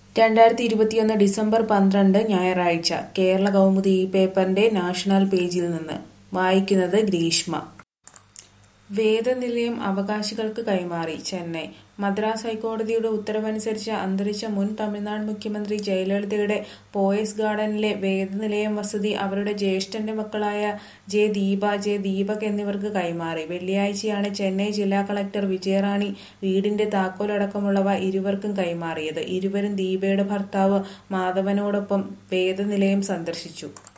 രണ്ടായിരത്തി ഇരുപത്തിയൊന്ന് ഡിസംബർ പന്ത്രണ്ട് ഞായറാഴ്ച കേരള കൗമുദി ഈ പേപ്പറിന്റെ നാഷണൽ പേജിൽ നിന്ന് വായിക്കുന്നത് ഗ്രീഷ്മ വേദനിലയം അവകാശികൾക്ക് കൈമാറി ചെന്നൈ മദ്രാസ് ഹൈക്കോടതിയുടെ ഉത്തരവനുസരിച്ച് അന്തരിച്ച മുൻ തമിഴ്നാട് മുഖ്യമന്ത്രി ജയലളിതയുടെ പോയസ് ഗാർഡനിലെ വേദനിലയം വസതി അവരുടെ ജ്യേഷ്ഠന്റെ മക്കളായ ജെ ദീപ ജെ ദീപക് എന്നിവർക്ക് കൈമാറി വെള്ളിയാഴ്ചയാണ് ചെന്നൈ ജില്ലാ കളക്ടർ വിജയറാണി വീടിന്റെ താക്കോലടക്കമുള്ളവ ഇരുവർക്കും കൈമാറിയത് ഇരുവരും ദീപയുടെ ഭർത്താവ് മാധവനോടൊപ്പം വേദനിലയം സന്ദർശിച്ചു